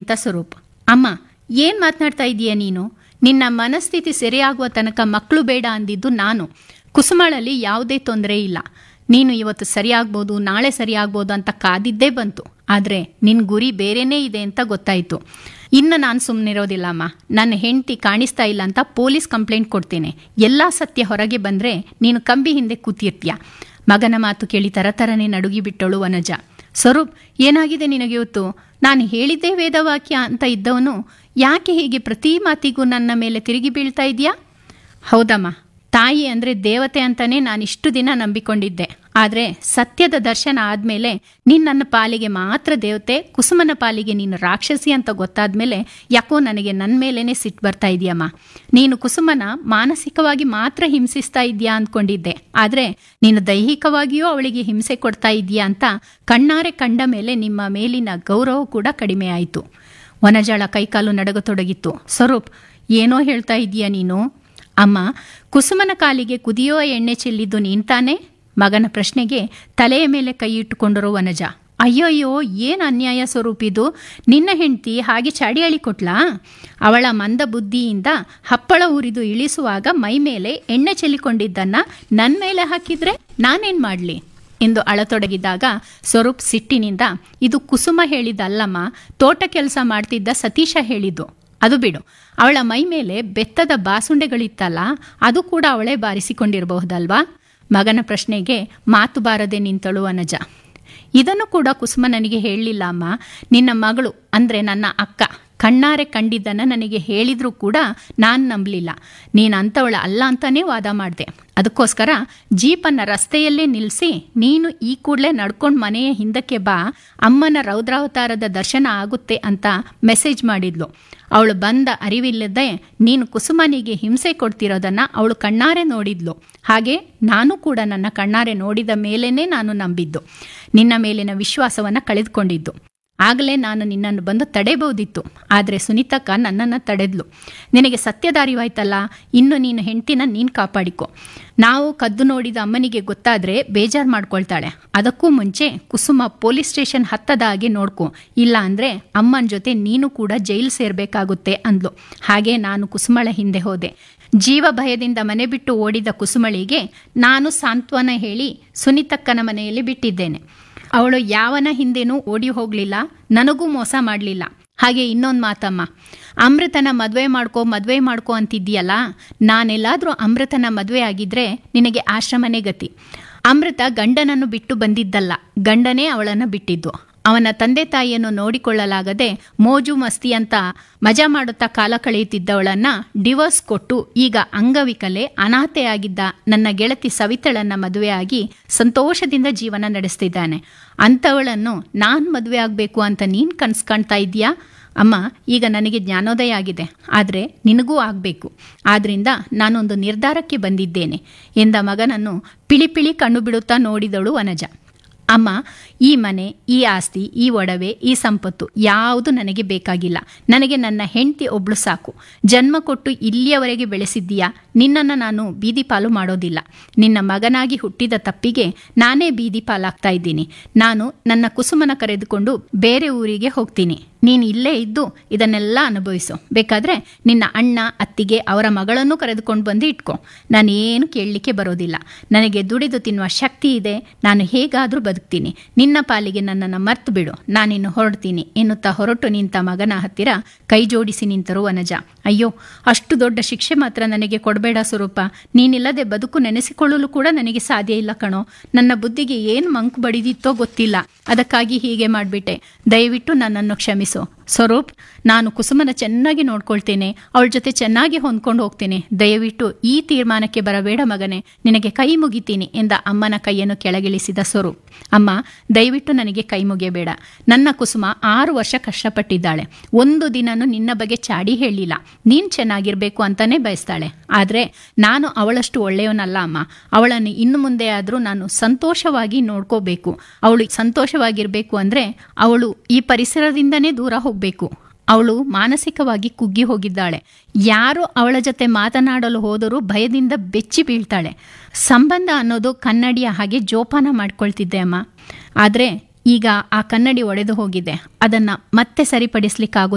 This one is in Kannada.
ಅಂತ ಸ್ವರೂಪ್ ಅಮ್ಮ ಏನ್ ಮಾತನಾಡ್ತಾ ಇದೀಯ ನೀನು ನಿನ್ನ ಮನಸ್ಥಿತಿ ಸರಿಯಾಗುವ ತನಕ ಮಕ್ಕಳು ಬೇಡ ಅಂದಿದ್ದು ನಾನು ಕುಸುಮಳಲ್ಲಿ ಯಾವುದೇ ತೊಂದರೆ ಇಲ್ಲ ನೀನು ಇವತ್ತು ಸರಿಯಾಗ್ಬೋದು ನಾಳೆ ಸರಿಯಾಗ್ಬೋದು ಅಂತ ಕಾದಿದ್ದೇ ಬಂತು ಆದರೆ ನಿನ್ನ ಗುರಿ ಬೇರೆನೇ ಇದೆ ಅಂತ ಗೊತ್ತಾಯಿತು ಇನ್ನು ನಾನು ಸುಮ್ಮನಿರೋದಿಲ್ಲ ಅಮ್ಮ ನನ್ನ ಹೆಂಡತಿ ಕಾಣಿಸ್ತಾ ಇಲ್ಲ ಅಂತ ಪೊಲೀಸ್ ಕಂಪ್ಲೇಂಟ್ ಕೊಡ್ತೇನೆ ಎಲ್ಲ ಸತ್ಯ ಹೊರಗೆ ಬಂದರೆ ನೀನು ಕಂಬಿ ಹಿಂದೆ ಕೂತಿರ್ತೀಯ ಮಗನ ಮಾತು ಕೇಳಿ ತರತರನೆ ನಡುಗಿ ಬಿಟ್ಟಳು ವನಜ ಸ್ವರೂಪ್ ಏನಾಗಿದೆ ನಿನಗೆ ಇವತ್ತು ನಾನು ಹೇಳಿದ್ದೇ ವೇದವಾಕ್ಯ ಅಂತ ಇದ್ದವನು ಯಾಕೆ ಹೀಗೆ ಪ್ರತಿ ಮಾತಿಗೂ ನನ್ನ ಮೇಲೆ ತಿರುಗಿ ಬೀಳ್ತಾ ಇದೆಯಾ ಹೌದಮ್ಮ ತಾಯಿ ಅಂದರೆ ದೇವತೆ ಅಂತಾನೆ ನಾನು ಇಷ್ಟು ದಿನ ನಂಬಿಕೊಂಡಿದ್ದೆ ಆದರೆ ಸತ್ಯದ ದರ್ಶನ ಆದಮೇಲೆ ನೀನು ನನ್ನ ಪಾಲಿಗೆ ಮಾತ್ರ ದೇವತೆ ಕುಸುಮನ ಪಾಲಿಗೆ ನೀನು ರಾಕ್ಷಸಿ ಅಂತ ಗೊತ್ತಾದ್ಮೇಲೆ ಯಾಕೋ ನನಗೆ ನನ್ನ ಮೇಲೇ ಸಿಟ್ಟು ಬರ್ತಾ ಇದೆಯಮ್ಮ ನೀನು ಕುಸುಮನ ಮಾನಸಿಕವಾಗಿ ಮಾತ್ರ ಹಿಂಸಿಸ್ತಾ ಇದೆಯಾ ಅಂದ್ಕೊಂಡಿದ್ದೆ ಆದರೆ ನೀನು ದೈಹಿಕವಾಗಿಯೂ ಅವಳಿಗೆ ಹಿಂಸೆ ಕೊಡ್ತಾ ಇದೆಯಾ ಅಂತ ಕಣ್ಣಾರೆ ಕಂಡ ಮೇಲೆ ನಿಮ್ಮ ಮೇಲಿನ ಗೌರವ ಕೂಡ ಕಡಿಮೆ ಆಯಿತು ವನಜಾಳ ಕೈಕಾಲು ನಡಗತೊಡಗಿತ್ತು ಸ್ವರೂಪ್ ಏನೋ ಹೇಳ್ತಾ ಇದೀಯಾ ನೀನು ಅಮ್ಮ ಕುಸುಮನ ಕಾಲಿಗೆ ಕುದಿಯೋ ಎಣ್ಣೆ ಚೆಲ್ಲಿದ್ದು ನೀನ್ ತಾನೇ ಮಗನ ಪ್ರಶ್ನೆಗೆ ತಲೆಯ ಮೇಲೆ ಕೈ ಇಟ್ಟುಕೊಂಡರು ವನಜ ಅಯ್ಯಯ್ಯೋ ಏನು ಅನ್ಯಾಯ ಸ್ವರೂಪಿದು ನಿನ್ನ ಹೆಂಡತಿ ಹಾಗೆ ಚಾಡಿಯಾಳಿ ಕೊಟ್ಲಾ ಅವಳ ಮಂದ ಬುದ್ಧಿಯಿಂದ ಹಪ್ಪಳ ಉರಿದು ಇಳಿಸುವಾಗ ಮೈ ಮೇಲೆ ಎಣ್ಣೆ ಚೆಲ್ಲಿಕೊಂಡಿದ್ದನ್ನ ನನ್ನ ಮೇಲೆ ಹಾಕಿದ್ರೆ ನಾನೇನು ಮಾಡಲಿ ಎಂದು ಅಳತೊಡಗಿದಾಗ ಸ್ವರೂಪ್ ಸಿಟ್ಟಿನಿಂದ ಇದು ಕುಸುಮ ಹೇಳಿದ್ದಲ್ಲಮ್ಮ ತೋಟ ಕೆಲಸ ಮಾಡ್ತಿದ್ದ ಸತೀಶ ಹೇಳಿದ್ದು ಅದು ಬಿಡು ಅವಳ ಮೈ ಮೇಲೆ ಬೆತ್ತದ ಬಾಸುಂಡೆಗಳಿತ್ತಲ್ಲ ಅದು ಕೂಡ ಅವಳೇ ಬಾರಿಸಿಕೊಂಡಿರಬಹುದಲ್ವಾ ಮಗನ ಪ್ರಶ್ನೆಗೆ ಮಾತು ಬಾರದೆ ನಿಂತಳು ಅನಜ ಇದನ್ನು ಕೂಡ ಕುಸುಮ ನನಗೆ ಹೇಳಲಿಲ್ಲ ಅಮ್ಮ ನಿನ್ನ ಮಗಳು ಅಂದರೆ ನನ್ನ ಅಕ್ಕ ಕಣ್ಣಾರೆ ಕಂಡಿದ್ದನ್ನು ನನಗೆ ಹೇಳಿದರೂ ಕೂಡ ನಾನು ನಂಬಲಿಲ್ಲ ನೀನು ಅಂಥವಳ ಅಲ್ಲ ಅಂತಾನೇ ವಾದ ಮಾಡಿದೆ ಅದಕ್ಕೋಸ್ಕರ ಜೀಪನ್ನು ರಸ್ತೆಯಲ್ಲೇ ನಿಲ್ಲಿಸಿ ನೀನು ಈ ಕೂಡಲೇ ನಡ್ಕೊಂಡು ಮನೆಯ ಹಿಂದಕ್ಕೆ ಬಾ ಅಮ್ಮನ ರೌದ್ರಾವತಾರದ ದರ್ಶನ ಆಗುತ್ತೆ ಅಂತ ಮೆಸೇಜ್ ಮಾಡಿದ್ಲು ಅವಳು ಬಂದ ಅರಿವಿಲ್ಲದೆ ನೀನು ಕುಸುಮನಿಗೆ ಹಿಂಸೆ ಕೊಡ್ತಿರೋದನ್ನು ಅವಳು ಕಣ್ಣಾರೆ ನೋಡಿದ್ಲು ಹಾಗೆ ನಾನು ಕೂಡ ನನ್ನ ಕಣ್ಣಾರೆ ನೋಡಿದ ಮೇಲೇ ನಾನು ನಂಬಿದ್ದು ನಿನ್ನ ಮೇಲಿನ ವಿಶ್ವಾಸವನ್ನು ಕಳೆದುಕೊಂಡಿದ್ದು ಆಗಲೇ ನಾನು ನಿನ್ನನ್ನು ಬಂದು ತಡೆಯಬಹುದಿತ್ತು ಆದರೆ ಸುನೀತಕ್ಕ ನನ್ನನ್ನು ತಡೆದ್ಲು ನಿನಗೆ ಸತ್ಯದಾರಿವಾಯ್ತಲ್ಲ ಇನ್ನು ನೀನು ಹೆಂಡ್ತಿನ ನೀನು ಕಾಪಾಡಿಕೊ ನಾವು ಕದ್ದು ನೋಡಿದ ಅಮ್ಮನಿಗೆ ಗೊತ್ತಾದರೆ ಬೇಜಾರು ಮಾಡ್ಕೊಳ್ತಾಳೆ ಅದಕ್ಕೂ ಮುಂಚೆ ಕುಸುಮ ಪೊಲೀಸ್ ಸ್ಟೇಷನ್ ಹತ್ತದ ಹಾಗೆ ನೋಡ್ಕೊ ಇಲ್ಲ ಅಂದರೆ ಅಮ್ಮನ ಜೊತೆ ನೀನು ಕೂಡ ಜೈಲು ಸೇರಬೇಕಾಗುತ್ತೆ ಅಂದ್ಲು ಹಾಗೆ ನಾನು ಕುಸುಮಳ ಹಿಂದೆ ಹೋದೆ ಜೀವ ಭಯದಿಂದ ಮನೆ ಬಿಟ್ಟು ಓಡಿದ ಕುಸುಮಳಿಗೆ ನಾನು ಸಾಂತ್ವನ ಹೇಳಿ ಸುನೀತಕ್ಕನ ಮನೆಯಲ್ಲಿ ಬಿಟ್ಟಿದ್ದೇನೆ ಅವಳು ಯಾವನ ಹಿಂದೆನೂ ಓಡಿ ಹೋಗಲಿಲ್ಲ ನನಗೂ ಮೋಸ ಮಾಡಲಿಲ್ಲ ಹಾಗೆ ಇನ್ನೊಂದು ಮಾತಮ್ಮ ಅಮೃತನ ಮದುವೆ ಮಾಡ್ಕೋ ಮದುವೆ ಮಾಡ್ಕೋ ಅಂತಿದ್ದೀಯಲ್ಲ ನಾನೆಲ್ಲಾದರೂ ಅಮೃತನ ಮದುವೆ ಆಗಿದ್ರೆ ನಿನಗೆ ಆಶ್ರಮನೇ ಗತಿ ಅಮೃತ ಗಂಡನನ್ನು ಬಿಟ್ಟು ಬಂದಿದ್ದಲ್ಲ ಗಂಡನೇ ಅವಳನ್ನು ಬಿಟ್ಟಿದ್ದು ಅವನ ತಂದೆ ತಾಯಿಯನ್ನು ನೋಡಿಕೊಳ್ಳಲಾಗದೆ ಮೋಜು ಮಸ್ತಿ ಅಂತ ಮಜಾ ಮಾಡುತ್ತಾ ಕಾಲ ಕಳೆಯುತ್ತಿದ್ದವಳನ್ನ ಡಿವೋರ್ಸ್ ಕೊಟ್ಟು ಈಗ ಅಂಗವಿಕಲೆ ಅನಾಥೆಯಾಗಿದ್ದ ನನ್ನ ಗೆಳತಿ ಸವಿತಳನ್ನ ಮದುವೆಯಾಗಿ ಸಂತೋಷದಿಂದ ಜೀವನ ನಡೆಸ್ತಿದ್ದಾನೆ ಅಂಥವಳನ್ನು ನಾನು ಮದುವೆ ಆಗಬೇಕು ಅಂತ ನೀನು ಕನ್ಸು ಕಾಣ್ತಾ ಇದೆಯಾ ಅಮ್ಮ ಈಗ ನನಗೆ ಜ್ಞಾನೋದಯ ಆಗಿದೆ ಆದರೆ ನಿನಗೂ ಆಗಬೇಕು ಆದ್ರಿಂದ ನಾನೊಂದು ನಿರ್ಧಾರಕ್ಕೆ ಬಂದಿದ್ದೇನೆ ಎಂದ ಮಗನನ್ನು ಪಿಳಿಪಿಳಿ ಕಣ್ಣು ಬಿಡುತ್ತಾ ನೋಡಿದಳು ವನಜ ಅಮ್ಮ ಈ ಮನೆ ಈ ಆಸ್ತಿ ಈ ಒಡವೆ ಈ ಸಂಪತ್ತು ಯಾವುದು ನನಗೆ ಬೇಕಾಗಿಲ್ಲ ನನಗೆ ನನ್ನ ಹೆಂಡತಿ ಒಬ್ಳು ಸಾಕು ಜನ್ಮ ಕೊಟ್ಟು ಇಲ್ಲಿಯವರೆಗೆ ಬೆಳೆಸಿದ್ದೀಯಾ ನಿನ್ನನ್ನು ನಾನು ಬೀದಿ ಪಾಲು ಮಾಡೋದಿಲ್ಲ ನಿನ್ನ ಮಗನಾಗಿ ಹುಟ್ಟಿದ ತಪ್ಪಿಗೆ ನಾನೇ ಬೀದಿ ಪಾಲಾಗ್ತಾ ಇದ್ದೀನಿ ನಾನು ನನ್ನ ಕುಸುಮನ ಕರೆದುಕೊಂಡು ಬೇರೆ ಊರಿಗೆ ಹೋಗ್ತೀನಿ ನೀನು ಇಲ್ಲೇ ಇದ್ದು ಇದನ್ನೆಲ್ಲ ಅನುಭವಿಸು ಬೇಕಾದರೆ ನಿನ್ನ ಅಣ್ಣ ಅತ್ತಿಗೆ ಅವರ ಮಗಳನ್ನು ಕರೆದುಕೊಂಡು ಬಂದು ಇಟ್ಕೊ ನಾನೇನು ಕೇಳಲಿಕ್ಕೆ ಬರೋದಿಲ್ಲ ನನಗೆ ದುಡಿದು ತಿನ್ನುವ ಶಕ್ತಿ ಇದೆ ನಾನು ಹೇಗಾದರೂ ಬದುಕ್ತೀನಿ ನಿನ್ನ ಪಾಲಿಗೆ ನನ್ನನ್ನು ಮರ್ತು ಬಿಡು ನಾನಿನ್ನು ಹೊರಡ್ತೀನಿ ಎನ್ನುತ್ತಾ ಹೊರಟು ನಿಂತ ಮಗನ ಹತ್ತಿರ ಕೈ ಜೋಡಿಸಿ ನಿಂತರು ವನಜ ಅಯ್ಯೋ ಅಷ್ಟು ದೊಡ್ಡ ಶಿಕ್ಷೆ ಮಾತ್ರ ನನಗೆ ಕೊಡಬೇಡ ಸ್ವರೂಪ ನೀನಿಲ್ಲದೆ ಬದುಕು ನೆನೆಸಿಕೊಳ್ಳಲು ಕೂಡ ನನಗೆ ಸಾಧ್ಯ ಇಲ್ಲ ಕಣೋ ನನ್ನ ಬುದ್ಧಿಗೆ ಏನು ಮಂಕು ಬಡಿದಿತ್ತೋ ಗೊತ್ತಿಲ್ಲ ಅದಕ್ಕಾಗಿ ಹೀಗೆ ಮಾಡಿಬಿಟ್ಟೆ ದಯವಿಟ್ಟು ನನ್ನನ್ನು ಕ್ಷಮಿಸು ಸ್ವರೂಪ್ ನಾನು ಕುಸುಮನ ಚೆನ್ನಾಗಿ ನೋಡ್ಕೊಳ್ತೇನೆ ಅವಳ ಜೊತೆ ಚೆನ್ನಾಗಿ ಹೊಂದ್ಕೊಂಡು ಹೋಗ್ತೇನೆ ದಯವಿಟ್ಟು ಈ ತೀರ್ಮಾನಕ್ಕೆ ಬರಬೇಡ ಮಗನೇ ನಿನಗೆ ಕೈ ಮುಗಿತೀನಿ ಎಂದ ಅಮ್ಮನ ಕೈಯನ್ನು ಕೆಳಗಿಳಿಸಿದ ಸ್ವರೂಪ್ ಅಮ್ಮ ದಯವಿಟ್ಟು ನನಗೆ ಕೈ ಮುಗಿಯಬೇಡ ನನ್ನ ಕುಸುಮ ಆರು ವರ್ಷ ಕಷ್ಟಪಟ್ಟಿದ್ದಾಳೆ ಒಂದು ದಿನನೂ ನಿನ್ನ ಬಗ್ಗೆ ಚಾಡಿ ಹೇಳಿಲ್ಲ ನೀನು ಚೆನ್ನಾಗಿರ್ಬೇಕು ಅಂತಾನೆ ಬಯಸ್ತಾಳೆ ಆದರೆ ನಾನು ಅವಳಷ್ಟು ಒಳ್ಳೆಯವನಲ್ಲ ಅಮ್ಮ ಅವಳನ್ನು ಇನ್ನು ಮುಂದೆ ಆದರೂ ನಾನು ಸಂತೋಷವಾಗಿ ನೋಡ್ಕೋಬೇಕು ಅವಳು ಸಂತೋಷವಾಗಿರಬೇಕು ಅಂದರೆ ಅವಳು ಈ ಪರಿಸರದಿಂದನೇ ದೂರ ಹೋಗಬೇಕು ಅವಳು ಮಾನಸಿಕವಾಗಿ ಕುಗ್ಗಿ ಹೋಗಿದ್ದಾಳೆ ಯಾರು ಅವಳ ಜೊತೆ ಮಾತನಾಡಲು ಹೋದರೂ ಭಯದಿಂದ ಬೆಚ್ಚಿ ಬೀಳ್ತಾಳೆ ಸಂಬಂಧ ಅನ್ನೋದು ಕನ್ನಡಿಯ ಹಾಗೆ ಜೋಪಾನ ಮಾಡ್ಕೊಳ್ತಿದ್ದೆ ಅಮ್ಮ ಆದರೆ ಈಗ ಆ ಕನ್ನಡಿ ಒಡೆದು ಹೋಗಿದೆ ಅದನ್ನು ಮತ್ತೆ ಸರಿಪಡಿಸ್ಲಿಕ್ಕಾಗೋ